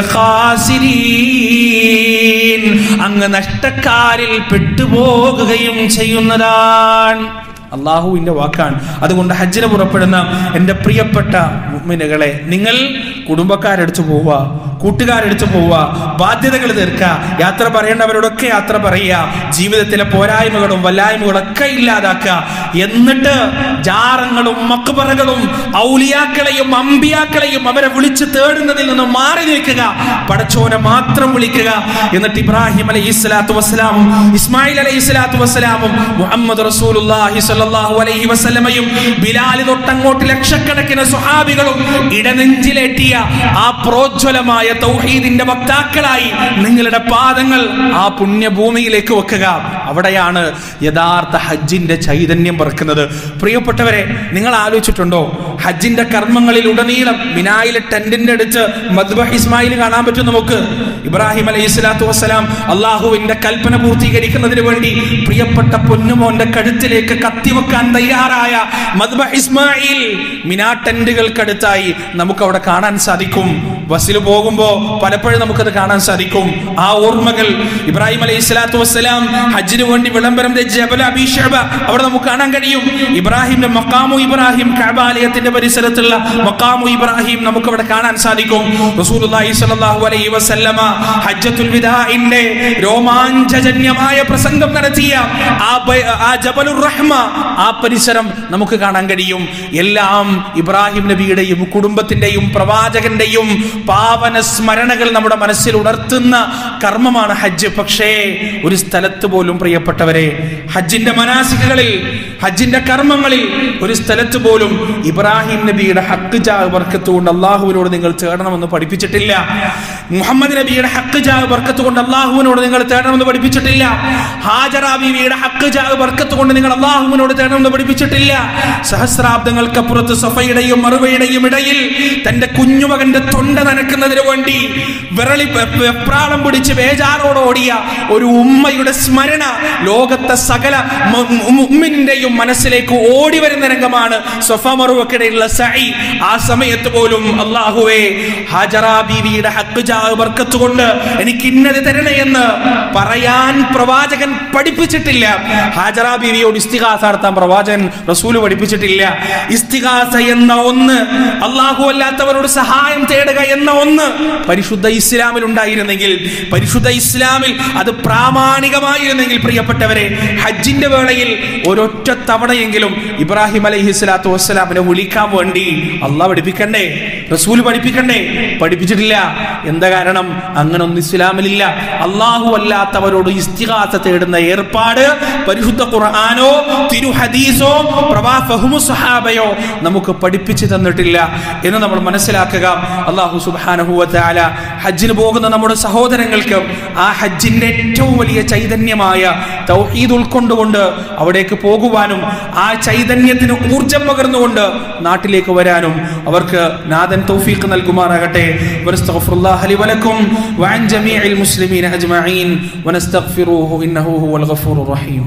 ഖാസിരീൻ അങ്ങ് നഷ്ടക്കാരിൽ പെട്ടുപോകുകയും ചെയ്യുന്നതാണ് അള്ളാഹുവിന്റെ വാക്കാണ് അതുകൊണ്ട് ഹജ്ജിന് പുറപ്പെടുന്ന എൻ്റെ പ്രിയപ്പെട്ട മുഅ്മിനുകളെ നിങ്ങൾ കുടുംബക്കാരെടുത്ത് പോവുക കൂട്ടുകാരെടുത്ത് പോവുക ബാധ്യതകൾ തീർക്കുക യാത്ര പറയേണ്ടവരോടൊക്കെ യാത്ര പറയുക ജീവിതത്തിലെ പോരായ്മകളും വല്ലായ്മകളും ഒക്കെ ഇല്ലാതാക്കുക എന്നിട്ട് ജാറങ്ങളും മക്ബറകളും ഔലിയാക്കളെയും അമ്പിയാക്കളെയും അവരെ വിളിച്ച് തേടുന്നതിൽ നിന്ന് മാറി നിൽക്കുക പടച്ചോനെ മാത്രം വിളിക്കുക എന്നിട്ട് ഇബ്രാഹിം അലൈഹി സ്വലാത്തു വസ്സലാമും ഇസ്മായിൽ അലൈഹി സ്വലാത്തു വസ്സലാമും മുഹമ്മദ് റസൂലുള്ളാഹി സ്വല്ലല്ലാഹു അലൈഹി വസല്ലമയും ബിലാൽ തൊട്ടങ്ങോട്ട് ലക്ഷക്കണക്കിന് സ്വഹാബികളും ഇടനെഞ്ചിലേറ്റിയ ആ പ്രോജ്വലമായ തൗഹീദിന്റെ വക്താക്കളായി നിങ്ങളുടെ പാദങ്ങൾ ആ പുണ്യഭൂമിയിലേക്ക് വെക്കുക അവിടെയാണ് യഥാർത്ഥ ഹജ്ജിന്റെ ചൈതന്യം പറക്കുന്നത് പ്രിയപ്പെട്ടവരെ നിങ്ങൾ ആലോചിച്ചിട്ടുണ്ടോ ഹജ്ജിന്റെ കർമ്മങ്ങളിൽ ഉടനീളം മിനായിലെ ടെന്റിന്റെ അടുത്ത് മദ്ബഹ് ഇസ്മായിൽ കാണാൻ പറ്റും നമുക്ക് ഇബ്രാഹിം അലൈഹി സ്വലാത്തു വസ്സലാം അള്ളാഹുവിന്റെ കൽപ്പന പൂർത്തീകരിക്കുന്നതിന് വേണ്ടി പ്രിയപ്പെട്ട പൊന്നുമോന്റെ കഴുത്തിലേക്ക് കത്തിവെക്കാൻ തയ്യാറായ മദ്ബഹ് ഇസ്മായിൽ മിനാ ടെന്റുകൾക്കടുത്തായി നമുക്ക് അവിടെ കാണാൻ സാധിക്കും ബസ്സിൽ പോകുമ്പോ പലപ്പോഴും നമുക്കത് കാണാൻ സാധിക്കും ആ ഓർമ്മകൾ ഇബ്രാഹിം അലൈഹി സ്വലാത്തു വസ്സലാം ഹജ്ജിന് വേണ്ടി വിളംബരം ജബൽ അബി ഷഅബ അവിടെ നമുക്ക് കാണാൻ കഴിയും ഇബ്രാഹിമിന്റെ മക്കാമു ഇബ്രാഹിം കഅബാലയത്തിന്റെ പരിസരത്തുള്ള മക്കാമു ഇബ്രാഹിം നമുക്ക് അവിടെ കാണാൻ സാധിക്കും റസൂലുള്ളാഹി സ്വല്ലല്ലാഹു അലൈഹി വസല്ലമ ഹജ്ജത്തുൽ വിദാഇന്റെ രോമാഞ്ചജന്യമായ പ്രസംഗം നടത്തിയ ആ ബ- ആ ജബലുർ റഹ്മ ആ പരിസരം നമുക്ക് കാണാൻ കഴിയും എല്ലാം ഇബ്രാഹിം നബിയുടെയും കുടുംബത്തിന്റെയും പ്രവാചകന്റെയും പാവന സ്മരണകൾ നമ്മുടെ മനസ്സിൽ ഉണർത്തുന്ന കർമ്മമാണ് ഹജ്ജ് പക്ഷേ ഒരു സ്ഥലത്ത് പോലും പ്രിയപ്പെട്ടവരെ ഹജ്ജിന്റെ മനാസികകളിൽ ഹജ്ജിന്റെ കർമ്മങ്ങളിൽ ഒരു സ്ഥലത്ത് പോലും ഇബ്രാഹിം നബിയുടെ ഹക്ക് ജാ ബർക്കത്ത് കൊണ്ട് അള്ളാഹുവിനോട് നിങ്ങൾ തേടണമെന്ന് പഠിപ്പിച്ചിട്ടില്ല മുഹമ്മദ് നബിയുടെ ഹക്ക് ജാ ബർക്കത്ത് കൊണ്ട് അള്ളാഹുവിനോട് നിങ്ങൾ തേടണമെന്ന് പഠിപ്പിച്ചിട്ടില്ല ഹാജറ ബീവിയുടെ ഹക്ക് ജാ ബർക്കത്ത് കൊണ്ട് നിങ്ങൾ അള്ളാഹുവിനോട് തേടണമെന്ന് പഠിപ്പിച്ചിട്ടില്ല സഹസ്രാബ്ദങ്ങൾക്കപ്പുറത്ത് സഫയുടെയും മറുവയുടെയും ഇടയിൽ തന്റെ കുഞ്ഞുമകന്റെ തൊണ്ട നനക്കുന്നതിന് വേണ്ടി വിരളി വെ- വെപ്രാളം പിടിച്ച് ബേജാറോടോടിയ ഒരു ഉമ്മയുടെ സ്മരണ ലോകത്തെ സകല മു- മു- മുഅ്മിനിന്റെയും മനസ്സിലേക്ക് ഓടി വരുന്ന രംഗമാണ് സൊഫ മറുവക്കിടയിലുള്ള സൈ ആ സമയത്ത് പോലും അള്ളാഹുവേ ഹാജറ ബീവിയുടെ ഹക്ക് ജാ ബർക്കത്ത് കൊണ്ട് എനിക്ക് ഇന്നത് തരണേ എന്ന് പറയാൻ പ്രവാചകൻ പഠിപ്പിച്ചിട്ടില്ല ഹാജറ ബീവിയോട് ഇസ്തിഹാസ നടത്താൻ പ്രവാചകൻ റസൂല് പഠിപ്പിച്ചിട്ടില്ല ഇസ്തിഹാസ എന്ന ഒന്ന് അള്ളാഹു അല്ലാത്തവരോട് സഹായം തേടുക എന്ന ഒന്ന് പരിശുദ്ധ ഇസ്ലാമിൽ ഉണ്ടായിരുന്നെങ്കിൽ പരിശുദ്ധ ഇസ്ലാമിൽ അത് പ്രാമാണികമായിരുന്നെങ്കിൽ പ്രിയപ്പെട്ടവരെ ഹജ്ജിന്റെ വേളയിൽ ഒരൊറ്റ തവണയെങ്കിലും ഇബ്രാഹിം അലൈഹി സ്വലാത്തു വസ്സലാമിനെ വിളിക്കാൻ വേണ്ടി അള്ളാഹ് പഠിപ്പിക്കണ്ടേ റസൂൽ പഠിപ്പിക്കണ്ടേ പഠിപ്പിച്ചിട്ടില്ല എന്താ കാരണം അങ്ങനെ ഒന്നും ഇസ്ലാമിലില്ല അള്ളാഹു അല്ലാത്തവരോട് ഇസ്തിഹാസ തേടുന്ന ഏർപ്പാട് പരിശുദ്ധ ഖുർആാനോ തിരു ഹദീസോ പ്രവാ ഫഹ്മു സഹാബയോ നമുക്ക് പഠിപ്പിച്ചു തന്നിട്ടില്ല എന്ന് നമ്മൾ മനസ്സിലാക്കുക അള്ളാഹു സുബ്ഹാനഹു വ തആല ഹജ്ജിന് പോകുന്ന നമ്മുടെ സഹോദരങ്ങൾക്ക് ആ ഹജ്ജിന്റെ ഏറ്റവും വലിയ ചൈതന്യമായ തൗഹീദ് ഉൾക്കൊണ്ടുകൊണ്ട് അവിടേക്ക് പോകുവാനും ആ ചൈതന്യത്തിന് ഊർജം പകർന്നുകൊണ്ട് നാട്ടിലേക്ക് വരാനും അവർക്ക് നാഥൻ തൗഫീഖ് നൽകുമാറാകട്ടെ വനസ്തഗ്ഫിറുല്ലാഹ ലി വലക്കും വഅൻ ജമീഇൽ മുസ്ലിമീന അജ്മഈൻ വനസ്തഗ്ഫിറൂഹു ഇന്നഹു ഹുവൽ ഗഫൂറുർ റഹീം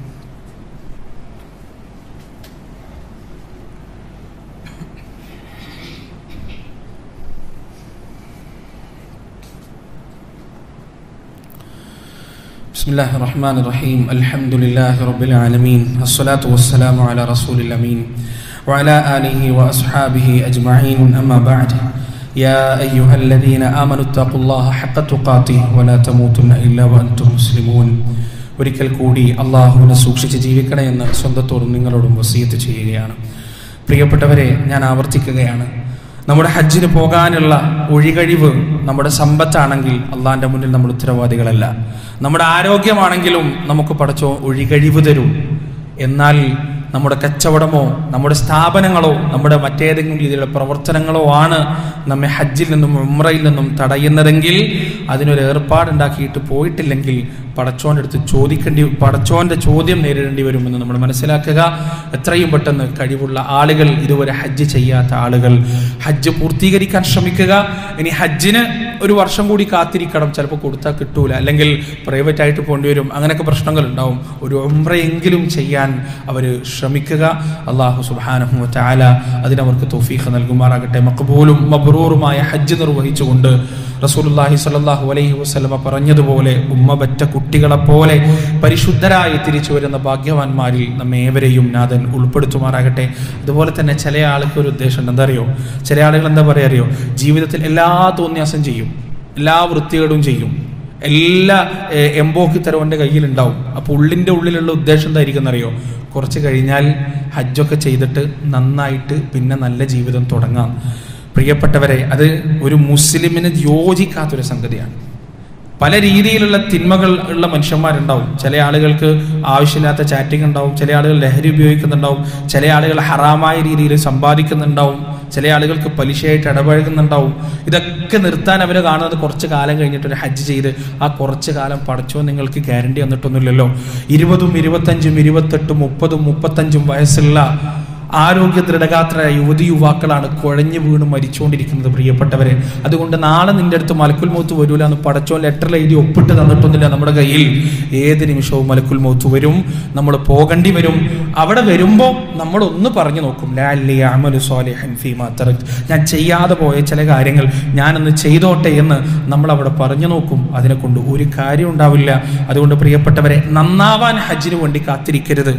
بسم الله الرحمن الرحيم الحمد لله رب العالمين الصلاة والسلام على رسول الأمين وعلى آله وأصحابه أجمعين أما بعد يا أيها الذين آمنوا اتقوا الله حق تقاته ولا تموتن إلا وأنتم مسلمون ഒരിക്കൽ കൂടി അള്ളാഹുവിനെ സൂക്ഷിച്ച് ജീവിക്കണേ എന്ന് സ്വന്തത്തോടും നിങ്ങളോടും വസീയത്ത് ചെയ്യുകയാണ് പ്രിയപ്പെട്ടവരെ ഞാൻ ആവർത്തിക്കുകയാണ് നമ്മുടെ ഹജ്ജിന് പോകാനുള്ള ഒഴികഴിവ് നമ്മുടെ സമ്പത്താണെങ്കിൽ അള്ളാഹിൻ്റെ മുന്നിൽ നമ്മൾ ഉത്തരവാദികളല്ല നമ്മുടെ ആരോഗ്യമാണെങ്കിലും നമുക്ക് പടച്ചോ ഒഴികഴിവ് തരും എന്നാൽ നമ്മുടെ കച്ചവടമോ നമ്മുടെ സ്ഥാപനങ്ങളോ നമ്മുടെ മറ്റേതെങ്കിലും രീതിയിലുള്ള പ്രവർത്തനങ്ങളോ ആണ് നമ്മെ ഹജ്ജിൽ നിന്നും ഉമ്രയിൽ നിന്നും തടയുന്നതെങ്കിൽ അതിനൊരു ഏർപ്പാടുണ്ടാക്കിയിട്ട് പോയിട്ടില്ലെങ്കിൽ പടച്ചോൻ്റെ അടുത്ത് ചോദിക്കേണ്ടി പടച്ചോൻ്റെ ചോദ്യം നേരിടേണ്ടി വരുമെന്ന് നമ്മൾ മനസ്സിലാക്കുക എത്രയും പെട്ടെന്ന് കഴിവുള്ള ആളുകൾ ഇതുവരെ ഹജ്ജ് ചെയ്യാത്ത ആളുകൾ ഹജ്ജ് പൂർത്തീകരിക്കാൻ ശ്രമിക്കുക ഇനി ഹജ്ജിന് ഒരു വർഷം കൂടി കാത്തിരിക്കണം ചിലപ്പോൾ കൊടുത്താൽ കിട്ടൂല അല്ലെങ്കിൽ പ്രൈവറ്റ് ആയിട്ട് പോകേണ്ടി വരും അങ്ങനെയൊക്കെ പ്രശ്നങ്ങൾ ഉണ്ടാവും ഒരു ഉംറയെങ്കിലും ചെയ്യാൻ അവർ ശ്രമിക്കുക അള്ളാഹു സുബാനഹു ചാല അതിനവർക്ക് തോഫീഖ് നൽകുമാറാകട്ടെ മക്ബൂലും മബ്രൂറുമായ ഹജ്ജ് നിർവഹിച്ചുകൊണ്ട് റസൂലുല്ലാഹി സ്വല്ലല്ലാഹു അലൈഹി വസല്ലമ പറഞ്ഞതുപോലെ ഉമ്മ പറ്റ കുട്ടികളെ പോലെ പരിശുദ്ധരായി തിരിച്ചു വരുന്ന ഭാഗ്യവാന്മാരിൽ നമ്മെ ഏവരെയും നാഥൻ ഉൾപ്പെടുത്തുമാറാകട്ടെ അതുപോലെ തന്നെ ചില ആൾക്ക് ഒരു ഉദ്ദേശമുണ്ട് എന്താ അറിയോ ചില ആളുകൾ എന്താ പറയുക അറിയോ ജീവിതത്തിൽ എല്ലാ തോന്നിയാസം ചെയ്യും എല്ലാ വൃത്തികേടും ചെയ്യും എല്ലാ ഏഹ്, എംബോക്കിത്തരവും എൻ്റെ കയ്യിലുണ്ടാവും അപ്പോൾ ഉള്ളിൻ്റെ ഉള്ളിലുള്ള ഉദ്ദേശം എന്തായിരിക്കും എന്നറിയോ കുറച്ച് കഴിഞ്ഞാൽ ഹജ്ജൊക്കെ ചെയ്തിട്ട് നന്നായിട്ട് പിന്നെ നല്ല ജീവിതം തുടങ്ങാം പ്രിയപ്പെട്ടവരെ അത് ഒരു മുസ്ലിമിന് യോജിക്കാത്തൊരു സംഗതിയാണ് പല രീതിയിലുള്ള തിന്മകൾ ഉള്ള മനുഷ്യന്മാരുണ്ടാവും ചില ആളുകൾക്ക് ആവശ്യമില്ലാത്ത ചാറ്റിംഗ് ഉണ്ടാവും ചില ആളുകൾ ലഹരി ഉപയോഗിക്കുന്നുണ്ടാവും ചില ആളുകൾ ഹറാമായ രീതിയിൽ സമ്പാദിക്കുന്നുണ്ടാവും ചില ആളുകൾക്ക് പലിശയായിട്ട് ഇടപഴകുന്നുണ്ടാവും ഇതൊക്കെ നിർത്താൻ അവർ കാണുന്നത് കുറച്ച് കാലം കഴിഞ്ഞിട്ട് ഒരു ഹജ്ജ് ചെയ്ത് ആ കുറച്ച് കാലം പഠിച്ചോ നിങ്ങൾക്ക് ഗ്യാരണ്ടി വന്നിട്ടൊന്നുമില്ലല്ലോ ഇരുപതും ഇരുപത്തഞ്ചും ഇരുപത്തെട്ടും മുപ്പതും മുപ്പത്തഞ്ചും വയസ്സുള്ള ആരോഗ്യ ദൃഢഗാത്രരായ യുവതി യുവാക്കളാണ് കുഴഞ്ഞു വീണ് മരിച്ചുകൊണ്ടിരിക്കുന്നത് പ്രിയപ്പെട്ടവരെ അതുകൊണ്ട് നാളെ നിന്റെ അടുത്ത് മലക്കുൽ മൗത്ത് വരൂല എന്ന് പടച്ചോ ലെറ്ററിൽ എഴുതി ഒപ്പിട്ട് തന്നിട്ടൊന്നുമില്ല നമ്മുടെ കയ്യിൽ ഏത് നിമിഷവും മലക്കുൽ മൗത്ത് വരും നമ്മൾ പോകേണ്ടി വരും അവിടെ വരുമ്പോൾ നമ്മൾ ഒന്ന് പറഞ്ഞു നോക്കും ലാ അല്ലി അമലു സ്വാലിഹൻ ഫീമാ തറക്ത്. ഞാൻ ചെയ്യാതെ പോയ ചില കാര്യങ്ങൾ ഞാനൊന്ന് ചെയ്തോട്ടെ എന്ന് നമ്മൾ അവിടെ പറഞ്ഞു നോക്കും അതിനെ കൊണ്ട് ഒരു കാര്യം ഉണ്ടാവില്ല അതുകൊണ്ട് പ്രിയപ്പെട്ടവരെ നന്നാവാൻ ഹജ്ജിന് വേണ്ടി കാത്തിരിക്കരുത്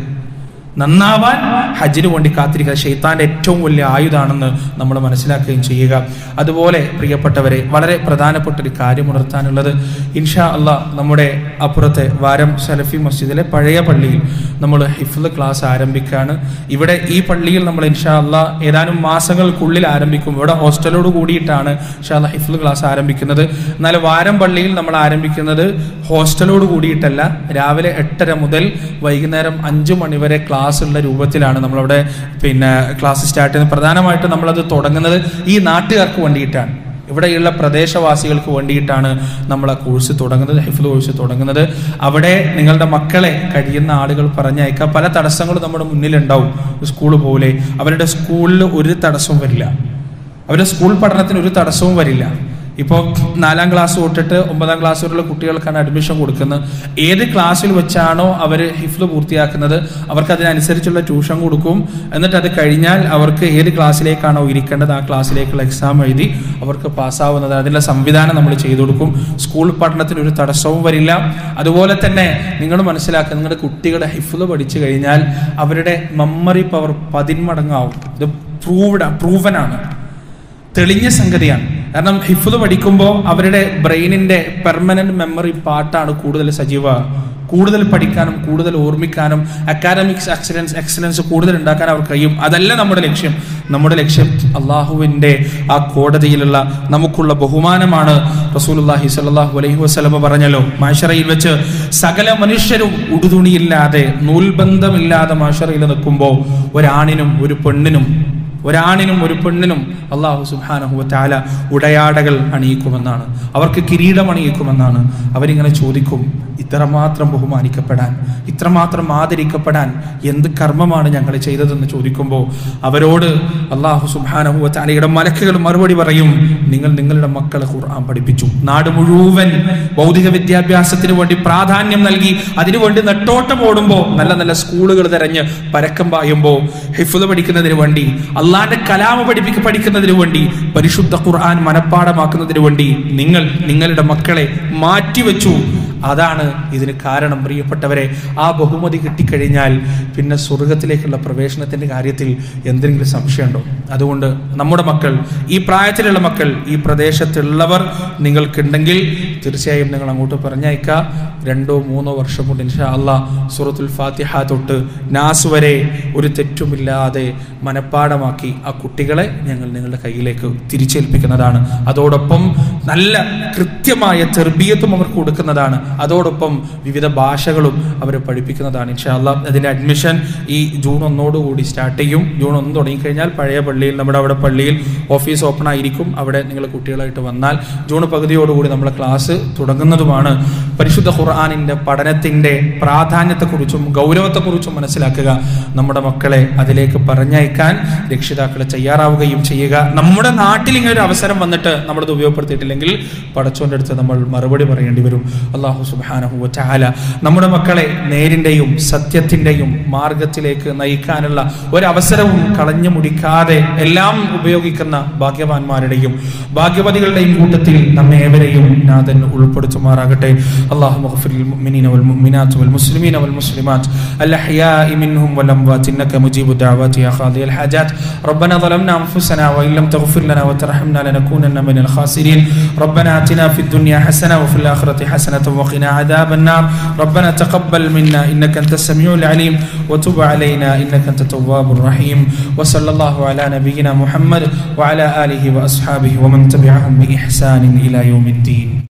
നന്നാവാൻ ഹജ്ജിന് വേണ്ടി കാത്തിരിക്കുക ഷെയ്ത്താന്റെ ഏറ്റവും വലിയ ആയുധാണെന്ന് നമ്മൾ മനസ്സിലാക്കുകയും ചെയ്യുക അതുപോലെ പ്രിയപ്പെട്ടവരെ വളരെ പ്രധാനപ്പെട്ട ഒരു കാര്യം ഉണർത്താനുള്ളത് ഇൻഷാ അള്ളാ നമ്മുടെ അപ്പുറത്തെ വാരം സലഫി മസ്ജിദിലെ പഴയ പള്ളിയിൽ നമ്മൾ ഹിഫ്ല് ക്ലാസ് ആരംഭിക്കുകയാണ് ഇവിടെ ഈ പള്ളിയിൽ നമ്മൾ ഇൻഷാ അള്ളാ ഏതാനും മാസങ്ങൾക്കുള്ളിൽ ആരംഭിക്കും ഇവിടെ ഹോസ്റ്റലോട് കൂടിയിട്ടാണ് ഇൻഷാ അള്ളാ ഹിഫ്ല് ക്ലാസ് ആരംഭിക്കുന്നത് എന്നാൽ വാരം പള്ളിയിൽ നമ്മൾ ആരംഭിക്കുന്നത് ഹോസ്റ്റലോട് കൂടിയിട്ടല്ല രാവിലെ എട്ടര മുതൽ വൈകുന്നേരം അഞ്ചു മണി വരെ ക്ലാസ് ഉള്ള രൂപത്തിലാണ് നമ്മളവിടെ പിന്നെ ക്ലാസ് സ്റ്റാർട്ട് ചെയ്യുന്നത് പ്രധാനമായിട്ടും നമ്മളത് തുടങ്ങുന്നത് ഈ നാട്ടുകാർക്ക് വേണ്ടിയിട്ടാണ് ഇവിടെയുള്ള പ്രദേശവാസികൾക്ക് വേണ്ടിയിട്ടാണ് നമ്മൾ ആ കോഴ്സ് തുടങ്ങുന്നത് ഹിഫ്ൽ കോഴ്സ് തുടങ്ങുന്നത് അവിടെ നിങ്ങളുടെ മക്കളെ കഴിയുന്ന ആളുകൾ പറഞ്ഞയക്കുക പല തടസ്സങ്ങളും നമ്മുടെ മുന്നിലുണ്ടാവും സ്കൂൾ പോലെ അവരുടെ സ്കൂളിൽ ഒരു തടസ്സവും വരില്ല അവരുടെ സ്കൂൾ പഠനത്തിന് ഒരു തടസ്സവും വരില്ല ഇപ്പോൾ നാലാം ക്ലാസ് തൊട്ടിട്ട് ഒമ്പതാം ക്ലാസ് വരെയുള്ള കുട്ടികൾക്കാണ് അഡ്മിഷൻ കൊടുക്കുന്നത് ഏത് ക്ലാസ്സിൽ വെച്ചാണോ അവർ ഹിഫ്ല് പൂർത്തിയാക്കുന്നത് അവർക്ക് അതിനനുസരിച്ചുള്ള ട്യൂഷൻ കൊടുക്കും എന്നിട്ട് അത് കഴിഞ്ഞാൽ അവർക്ക് ഏത് ക്ലാസ്സിലേക്കാണോ ഇരിക്കേണ്ടത് ആ ക്ലാസ്സിലേക്കുള്ള എക്സാം എഴുതി അവർക്ക് പാസ്സാവുന്നത് അതിനുള്ള സംവിധാനം നമ്മൾ ചെയ്തു കൊടുക്കും സ്കൂൾ പഠനത്തിന് ഒരു തടസ്സവും വരില്ല അതുപോലെ തന്നെ നിങ്ങൾ മനസ്സിലാക്കുക നിങ്ങളുടെ കുട്ടികളുടെ ഹിഫ്ല് പഠിച്ചു കഴിഞ്ഞാൽ അവരുടെ മെമ്മറി പവർ പതിന്മടങ്ങാവും ഇത് പ്രൂവ്ഡ് പ്രൂവനാണ് തെളിഞ്ഞ സംഗതിയാണ് കാരണം ഹിഫ്ദ് പഠിക്കുമ്പോൾ അവരുടെ ബ്രെയിനിന്റെ പെർമനന്റ് മെമ്മറി പാർട്ടാണ് കൂടുതൽ സജീവ കൂടുതൽ പഠിക്കാനും കൂടുതൽ ഓർമ്മിക്കാനും അക്കാഡമിക്സ് എക്സലൻസ് എക്സലൻസ് കൂടുതൽ ഉണ്ടാക്കാൻ അവർ കഴിയും അതല്ല നമ്മുടെ ലക്ഷ്യം നമ്മുടെ ലക്ഷ്യം അള്ളാഹുവിൻ്റെ ആ കോടതിയിലുള്ള നമുക്കുള്ള ബഹുമാനമാണ് റസൂലുള്ളാഹി സ്വല്ലല്ലാഹു അലൈഹി വസല്ലമ പറഞ്ഞല്ലോ മാഷറയിൽ വെച്ച് സകല മനുഷ്യരും ഉടുതുണിയില്ലാതെ നൂൽബന്ധമില്ലാതെ മാഷറയിൽ നിൽക്കുമ്പോൾ ഒരാണിനും ഒരു പെണ്ണിനും ഒരാണിനും ഒരു പെണ്ണിനും അള്ളാഹു സുബാനഹു താല ഉടയാടകൾ അണിയിക്കുമെന്നാണ് അവർക്ക് കിരീടം അണിയിക്കുമെന്നാണ് അവരിങ്ങനെ ചോദിക്കും ഇത്രമാത്രം ബഹുമാനിക്കപ്പെടാൻ ഇത്രമാത്രം ആദരിക്കപ്പെടാൻ എന്ത് കർമ്മമാണ് ഞങ്ങൾ ചെയ്തതെന്ന് ചോദിക്കുമ്പോൾ അവരോട് അള്ളാഹു സുബാനഹു താലയുടെ മലക്കുകൾ മറുപടി പറയും നിങ്ങൾ നിങ്ങളുടെ മക്കളെ ഖുർആൻ പഠിപ്പിച്ചു നാട് മുഴുവൻ ഭൗതിക വിദ്യാഭ്യാസത്തിന് വേണ്ടി പ്രാധാന്യം നൽകി അതിനുവേണ്ടി നെട്ടോട്ടം ഓടുമ്പോൾ നല്ല നല്ല സ്കൂളുകൾ തെരഞ്ഞ് പരക്കം പായുമ്പോൾ ഹിഫുദ് പഠിക്കുന്നതിന് വേണ്ടി അള്ളാന്റെ കലാമ പഠിപ്പിക്ക പഠിക്കുന്നതിന് വേണ്ടി പരിശുദ്ധ ഖുർആൻ മനഃപ്പാടമാക്കുന്നതിന് വേണ്ടി നിങ്ങൾ നിങ്ങളുടെ മക്കളെ മാറ്റിവെച്ചു അതാണ് ഇതിന് കാരണം പ്രിയപ്പെട്ടവരെ ആ ബഹുമതി കിട്ടിക്കഴിഞ്ഞാൽ പിന്നെ സ്വർഗത്തിലേക്കുള്ള പ്രവേശനത്തിന്റെ കാര്യത്തിൽ എന്തെങ്കിലും സംശയമുണ്ടോ അതുകൊണ്ട് നമ്മുടെ മക്കൾ ഈ പ്രായത്തിലുള്ള മക്കൾ ഈ പ്രദേശത്തുള്ളവർ നിങ്ങൾക്കുണ്ടെങ്കിൽ തീർച്ചയായും നിങ്ങൾ അങ്ങോട്ട് പറഞ്ഞയക്കുക രണ്ടോ മൂന്നോ വർഷം കൊണ്ട് ഇൻഷാ അള്ളാ സൂറത്തുൽ ഫാത്തിഹ തൊട്ട് നാസ് വരെ ഒരു തെറ്റുമില്ലാതെ മനഃപ്പാടമാക്കി ആ കുട്ടികളെ ഞങ്ങൾ നിങ്ങളുടെ കയ്യിലേക്ക് തിരിച്ചേൽപ്പിക്കുന്നതാണ് അതോടൊപ്പം നല്ല കൃത്യമായ തെർബീയത്തും അവർക്ക് കൊടുക്കുന്നതാണ് അതോടൊപ്പം വിവിധ ഭാഷകളും അവരെ പഠിപ്പിക്കുന്നതാണ് ഇൻഷാല്ല അതിൻ്റെ അഡ്മിഷൻ ഈ ജൂൺ ഒന്നോടുകൂടി സ്റ്റാർട്ട് ചെയ്യും ജൂൺ ഒന്ന് തുടങ്ങിക്കഴിഞ്ഞാൽ പഴയ പള്ളിയിൽ നമ്മുടെ അവിടെ പള്ളിയിൽ ഓഫീസ് ഓപ്പൺ ആയിരിക്കും അവിടെ നിങ്ങൾ കുട്ടികളായിട്ട് വന്നാൽ ജൂൺ പകുതിയോടുകൂടി നമ്മളെ ക്ലാസ് തുടങ്ങുന്നതുമാണ് പരിശുദ്ധ ഖുർആാനിൻ്റെ പഠനത്തിൻ്റെ പ്രാധാന്യത്തെക്കുറിച്ചും ഗൗരവത്തെക്കുറിച്ചും മനസ്സിലാക്കുക നമ്മുടെ മക്കളെ അതിലേക്ക് പറഞ്ഞയക്കാൻ രക്ഷിതാക്കളെ തയ്യാറാവുകയും ചെയ്യുക നമ്മുടെ നാട്ടിൽ ഇങ്ങനെ ഒരു അവസരം വന്നിട്ട് നമ്മളത് ഉപയോഗപ്പെടുത്തിയിട്ടില്ലെങ്കിൽ പടച്ചോന്റെ അടുത്ത് നമ്മൾ മറുപടി പറയേണ്ടി വരും അള്ളാഹു സുബാനഹു ചാല നമ്മുടെ മക്കളെ നേരിൻ്റെയും സത്യത്തിൻ്റെയും മാർഗത്തിലേക്ക് നയിക്കാനുള്ള ഒരവസരവും കളഞ്ഞു മുടിക്കാതെ എല്ലാം ഉപയോഗിക്കുന്ന ഭാഗ്യവാന്മാരുടെയും ഭാഗ്യവതികളുടെയും കൂട്ടത്തിൽ നമ്മെ ഏവരെയും നാഥൻ ഉൾപ്പെടുത്തുമാറാകട്ടെ അള്ളാഹു المؤمنين والمؤمنات والمسلمين والمسلمات الأحياء منهم والأموات إنك مجيب الدعوات يا قاضي الحاجات ربنا ظلمنا أنفسنا وإن لم تغفر لنا وترحمنا لنكونن من الخاسرين ربنا آتنا في الدنيا حسنة وفي الآخرة حسنة وقنا عذاب النار ربنا تقبل منا إنك أنت السميع العليم وتب علينا إنك أنت التواب الرحيم وصلى الله على نبينا محمد وعلى آله وأصحابه ومن تبعهم بإحسان إلى يوم الدين